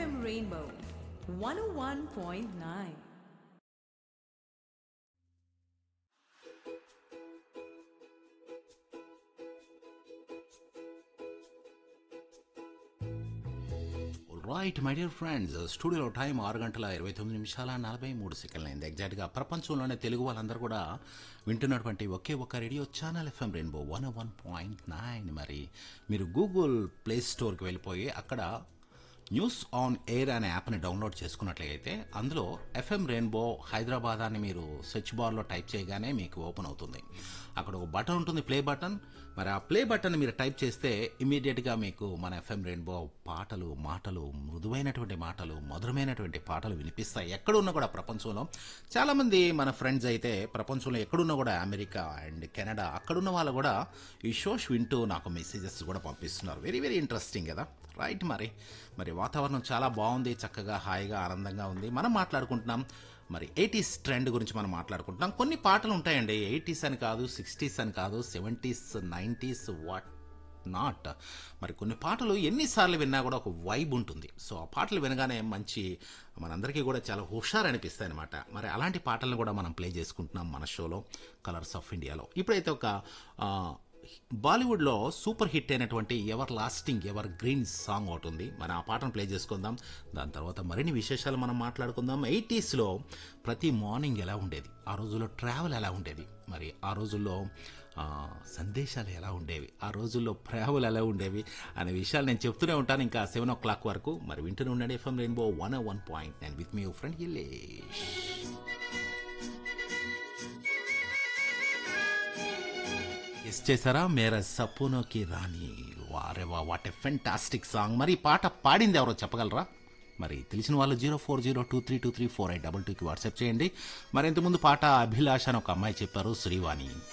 FM Rainbow 101.9. Right my dear friends స్టూడియోలో time ఆరు గంటల ఇరవై తొమ్మిది నిమిషాల నలభై మూడు సెకండ్లు అయింది ఎగ్జాక్ట్గా ప్రపంచంలోనే తెలుగు వాళ్ళందరూ కూడా వింటున్నటువంటి ఒకే ఒక radio channel FM rainbow one one point nine మరి మీరు గూగుల్ ప్లే స్టోర్కి వెళ్ళిపోయి అక్కడ న్యూస్ ఆన్ ఎయిర్ అనే యాప్ని డౌన్లోడ్ చేసుకున్నట్లయితే అందులో ఎఫ్ఎం రెయిన్బో హైదరాబాద్ అని మీరు సెర్చ్ బార్లో టైప్ చేయగానే మీకు ఓపెన్ అవుతుంది అక్కడ ఒక బటన్ ఉంటుంది ప్లే బటన్ మరి ఆ ప్లే బటన్ మీరు టైప్ చేస్తే ఇమీడియట్గా మీకు మన ఎఫ్ఎం రెయిన్బో పాటలు మాటలు మృదువైనటువంటి మాటలు మధురమైనటువంటి పాటలు వినిపిస్తాయి ఎక్కడున్నా కూడా ప్రపంచంలో చాలామంది మన ఫ్రెండ్స్ అయితే ప్రపంచంలో ఎక్కడున్నా కూడా అమెరికా అండ్ కెనడా అక్కడున్న వాళ్ళు కూడా ఈ షోస్ వింటూ నాకు మెసేజెస్ కూడా పంపిస్తున్నారు వెరీ వెరీ ఇంట్రెస్టింగ్ కదా రైట్ మరి మరి వాతావరణం చాలా బాగుంది చక్కగా హాయిగా ఆనందంగా ఉంది మనం మాట్లాడుకుంటున్నాం మరి ఎయిటీస్ ట్రెండ్ గురించి మనం మాట్లాడుకుంటున్నాం కొన్ని పాటలు ఉంటాయండి ఎయిటీస్ అని కాదు సిక్స్టీస్ అని కాదు సెవెంటీస్ నైంటీస్ వాట్ నాట్ మరి కొన్ని పాటలు ఎన్నిసార్లు విన్నా కూడా ఒక వైబ్ ఉంటుంది సో ఆ పాటలు వినగానే మంచి మనందరికీ కూడా చాలా హుషారు అనిపిస్తాయి అనమాట మరి అలాంటి పాటలను కూడా మనం ప్లే చేసుకుంటున్నాం మన షోలో కలర్స్ ఆఫ్ ఇండియాలో ఇప్పుడైతే ఒక ఆ, బాలీవుడ్లో సూపర్ హిట్ అయినటువంటి everlasting evergreen song ఒకటి ఉంది మరి ఆ పాటను ప్లే చేసుకుందాం దాని తర్వాత మరిన్ని విశేషాలు మనం మాట్లాడుకుందాం ఎయిటీస్లో ప్రతి మార్నింగ్ ఎలా ఉండేది ఆ రోజుల్లో ట్రావెల్ ఎలా ఉండేది మరి ఆ రోజుల్లో ఆ, సందేశాలు ఎలా ఉండేవి ఆ రోజుల్లో ట్రావెల్ ఎలా ఉండేవి అనే విషయాలు నేను చెప్తూనే ఉంటాను ఇంకా సెవెన్ ఓ క్లాక్ వరకు మరి వింటూనే ఉండండి FM rainbow one one point nine with మీ ఫ్రెండ్ హిల్లేష్ ఎస్ చేశారా మేర సపోనోకి రాణి వారే వా వాట్ ఎ ఫెంటాస్టిక్ సాంగ్ మరి ఈ పాట పాడింది ఎవరో చెప్పగలరా మరి తెలిసిన వాళ్ళు zero four zero two three two three four eight double టూకి వాట్సాప్ చేయండి మరి ఇంతకుముందు పాట అభిలాష అని ఒక అమ్మాయి చెప్పారు శ్రీవాణి